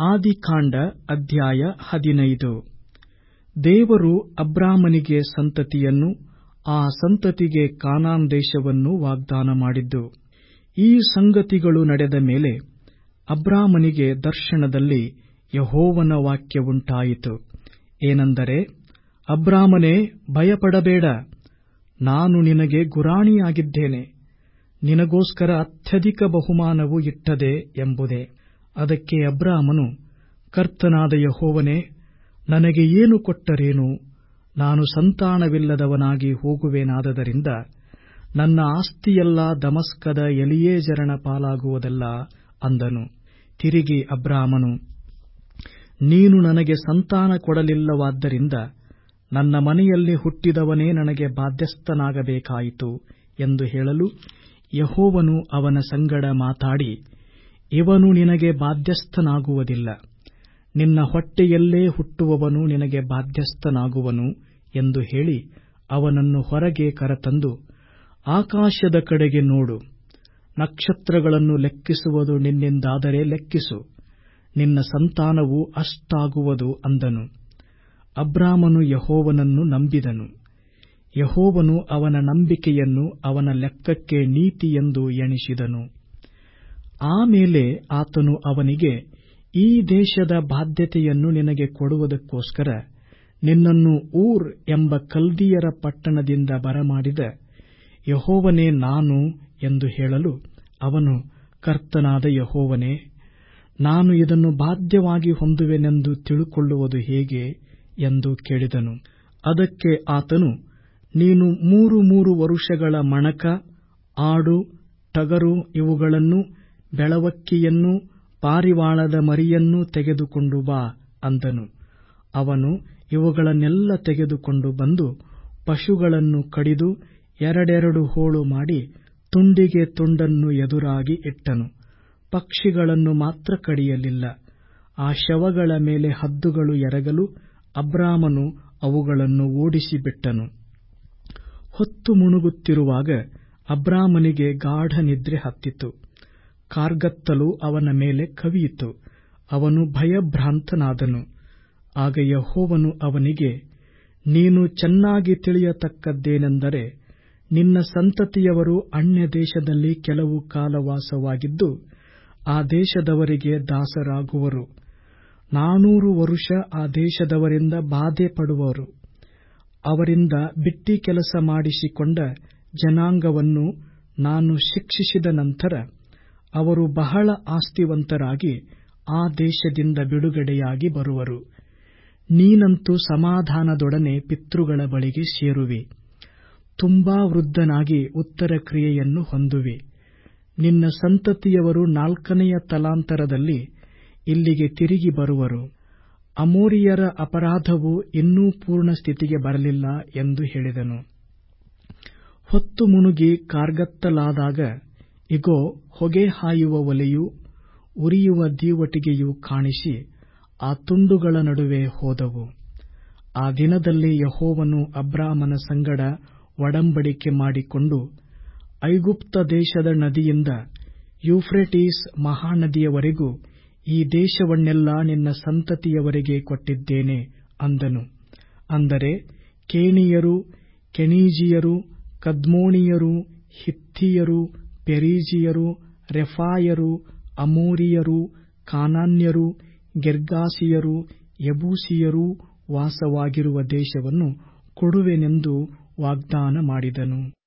ಆದಿಕಾಂಡ ಅಧ್ಯಾಯ ಹದಿನೈದು ದೇವರು ಅಬ್ರಾಮನಿಗೆ ಸಂತತಿಯನ್ನು ಆ ಸಂತತಿಗೆ ಕಾನಾನ್ ದೇಶವನ್ನು ವಾಗ್ದಾನ ಮಾಡಿದ್ದು ಈ ಸಂಗತಿಗಳು ನಡೆದ ಮೇಲೆ ಅಬ್ರಾಮನಿಗೆ ದರ್ಶನದಲ್ಲಿ ಯಹೋವನ ವಾಕ್ಯವುಂಟಾಯಿತು ಏನೆಂದರೆ ಅಬ್ರಾಮನೇ ಭಯಪಡಬೇಡ ನಾನು ನಿನಗೆ ಗುರಾಣಿಯಾಗಿದ್ದೇನೆ ನಿನಗೋಸ್ಕರ ಅತ್ಯಧಿಕ ಬಹುಮಾನವು ಇಟ್ಟದೆ ಎಂಬುದೇ ಅದಕ್ಕೆ ಅಬ್ರಾಮನು ಕರ್ತನಾದ ಯಹೋವನೇ ನನಗೆ ಏನು ಕೊಟ್ಟರೇನು ನಾನು ಸಂತಾನವಿಲ್ಲದವನಾಗಿ ಹೋಗುವೆನಾದದರಿಂದ ನನ್ನ ಆಸ್ತಿಯೆಲ್ಲಾ ದಮಸ್ಕದ ಎಲಿಯೇಜರನ ಪಾಲಾಗುವುದಲ್ಲ ಅಂದನು ತಿರುಗಿ ಅಬ್ರಾಮನು ನೀನು ನನಗೆ ಸಂತಾನ ಕೊಡಲಿಲ್ಲವಾದ್ದರಿಂದ ನನ್ನ ಮನೆಯಲ್ಲಿ ಹುಟ್ಟಿದವನೇ ನನಗೆ ಬಾಧ್ಯಸ್ಥನಾಗಬೇಕಾಯಿತು ಎಂದು ಹೇಳಲು ಯಹೋವನು ಅವನ ಸಂಗಡ ಮಾತಾಡಿ ಇವನು ನಿನಗೆ ಬಾಧ್ಯಸ್ಥನಾಗುವುದಿಲ್ಲ ನಿನ್ನ ಹೊಟ್ಟೆಯಲ್ಲೇ ಹುಟ್ಟುವವನು ನಿನಗೆ ಬಾಧ್ಯಸ್ಥನಾಗುವನು ಎಂದು ಹೇಳಿ ಅವನನ್ನು ಹೊರಗೆ ಕರತಂದು ಆಕಾಶದ ಕಡೆಗೆ ನೋಡು ನಕ್ಷತ್ರಗಳನ್ನು ಲೆಕ್ಕಿಸುವುದು ನಿನ್ನಿಂದಾದರೆ ಲೆಕ್ಕಿಸು ನಿನ್ನ ಸಂತಾನವು ಅಷ್ಟಾಗುವುದು ಅಂದನು ಅಬ್ರಾಮನು ಯಹೋವನನ್ನು ನಂಬಿದನು ಯಹೋವನು ಅವನ ನಂಬಿಕೆಯನ್ನು ಅವನ ಲೆಕ್ಕಕ್ಕೆ ನೀತಿಯೆಂದು ಎಣಿಸಿದನು ಆಮೇಲೆ ಆತನು ಅವನಿಗೆ ಈ ದೇಶದ ಬಾಧ್ಯತೆಯನ್ನು ನಿನಗೆ ಕೊಡುವುದಕ್ಕೋಸ್ಕರ ನಿನ್ನನ್ನು ಊರ್ ಎಂಬ ಕಲ್ದೀಯರ ಪಟ್ಟಣದಿಂದ ಬರಮಾಡಿದ ಯಹೋವನೇ ನಾನು ಎಂದು ಹೇಳಲು ಅವನು ಕರ್ತನಾದ ಯಹೋವನೇ ನಾನು ಇದನ್ನು ಬಾಧ್ಯವಾಗಿ ಹೊಂದುವೆನೆಂದು ತಿಳುಕೊಳ್ಳುವುದು ಹೇಗೆ ಎಂದು ಕೇಳಿದನು ಅದಕ್ಕೆ ಆತನು ನೀನು ಮೂರು ಮೂರು ವರುಷಗಳ ಮಣಕ ಆಡು ಟಗರು ಇವುಗಳನ್ನು ಬೆಳವಕ್ಕಿಯನ್ನು ಪಾರಿವಾಳದ ಮರಿಯನ್ನೂ ತೆಗೆದುಕೊಂಡು ಬಾ ಅಂದನು ಅವನು ಇವುಗಳನ್ನೆಲ್ಲ ತೆಗೆದುಕೊಂಡು ಬಂದು ಪಶುಗಳನ್ನು ಕಡಿದು ಎರಡೆರಡು ಹೋಳು ಮಾಡಿ ತುಂಡಿಗೆ ತುಂಡನ್ನು ಎದುರಾಗಿ ಇಟ್ಟನು ಪಕ್ಷಿಗಳನ್ನು ಮಾತ್ರ ಕಡಿಯಲಿಲ್ಲ ಆ ಶವಗಳ ಮೇಲೆ ಹದ್ದುಗಳು ಎರಗಲು ಅಬ್ರಾಮನು ಅವುಗಳನ್ನು ಓಡಿಸಿಬಿಟ್ಟನು ಹೊತ್ತು ಮುಣುಗುತ್ತಿರುವಾಗ ಅಬ್ರಾಮನಿಗೆ ಗಾಢ ನಿದ್ರೆ ಹತ್ತಿತು ಕಾರ್ಗತ್ತಲು ಅವನ ಮೇಲೆ ಕವಿಯಿತು ಅವನು ಭಯಭ್ರಾಂತನಾದನು ಆಗ ಯಹೋವನು ಅವನಿಗೆ ನೀನು ಚೆನ್ನಾಗಿ ತಿಳಿಯತಕ್ಕದ್ದೇನೆಂದರೆ ನಿನ್ನ ಸಂತತಿಯವರು ಅನ್ಯ ದೇಶದಲ್ಲಿ ಕೆಲವು ಕಾಲ ವಾಸವಾಗಿದ್ದು ಆ ದೇಶದವರಿಗೆ ದಾಸರಾಗುವರು ನಾನೂರು ವರುಷ ಆ ದೇಶದವರಿಂದ ಬಾಧೆ ಪಡುವರು ಅವರಿಂದ ಬಿಟ್ಟಿ ಕೆಲಸ ಮಾಡಿಸಿಕೊಂಡ ಜನಾಂಗವನ್ನು ನಾನು ಶಿಕ್ಷಿಸಿದ ನಂತರ ಅವರು ಬಹಳ ಆಸ್ತಿವಂತರಾಗಿ ಆ ದೇಶದಿಂದ ಬಿಡುಗಡೆಯಾಗಿ ಬರುವರು ನೀನಂತೂ ಸಮಾಧಾನದೊಡನೆ ಪಿತೃಗಳ ಬಳಿಗೆ ಸೇರುವಿ ತುಂಬಾ ವೃದ್ಧನಾಗಿ ಉತ್ತರ ಕ್ರಿಯೆಯನ್ನು ಹೊಂದುವಿ ನಿನ್ನ ಸಂತತಿಯವರು ನಾಲ್ಕನೆಯ ತಲಾಂತರದಲ್ಲಿ ಇಲ್ಲಿಗೆ ತಿರುಗಿ ಬರುವರು ಅಮೋರಿಯರ ಅಪರಾಧವು ಇನ್ನೂ ಪೂರ್ಣ ಸ್ಥಿತಿಗೆ ಬರಲಿಲ್ಲ ಎಂದು ಹೇಳಿದನು ಹೊತ್ತು ಮುಣುಗಿ ಕಾರ್ಗತ್ತಲಾದಾಗ ಇಗೋ ಹೊಗೆ ಹಾಯುವ ಒಲೆಯೂ ಉರಿಯುವ ದೀವಟಿಗೆಯೂ ಕಾಣಿಸಿ ಆ ತುಂಡುಗಳ ನಡುವೆ ಹೋದವು ಆ ದಿನದಲ್ಲಿ ಯಹೋವನು ಅಬ್ರಾಮನ ಸಂಗಡ ಒಡಂಬಡಿಕೆ ಮಾಡಿಕೊಂಡು ಐಗುಪ್ತ ದೇಶದ ನದಿಯಿಂದ ಯೂಫ್ರೆಟೀಸ್ ಮಹಾನದಿಯವರೆಗೂ ಈ ದೇಶವನ್ನೆಲ್ಲಾ ನಿನ್ನ ಸಂತತಿಯವರಿಗೆ ಕೊಟ್ಟಿದ್ದೇನೆ ಅಂದನು ಅಂದರೆ ಕೇಣಿಯರು ಕೆನೀಜಿಯರು ಕದ್ಮೋಣಿಯರು ಹಿತ್ತಿಯರು ಪೆರೀಜಿಯರು ರೆಫಾಯರು ಅಮೋರಿಯರು ಕಾನಾನ್ಯರು ಗೆರ್ಗಾಸಿಯರು ಯಬೂಸಿಯರೂ ವಾಸವಾಗಿರುವ ದೇಶವನ್ನು ಕೊಡುವೆನೆಂದು ವಾಗ್ದಾನ ಮಾಡಿದನು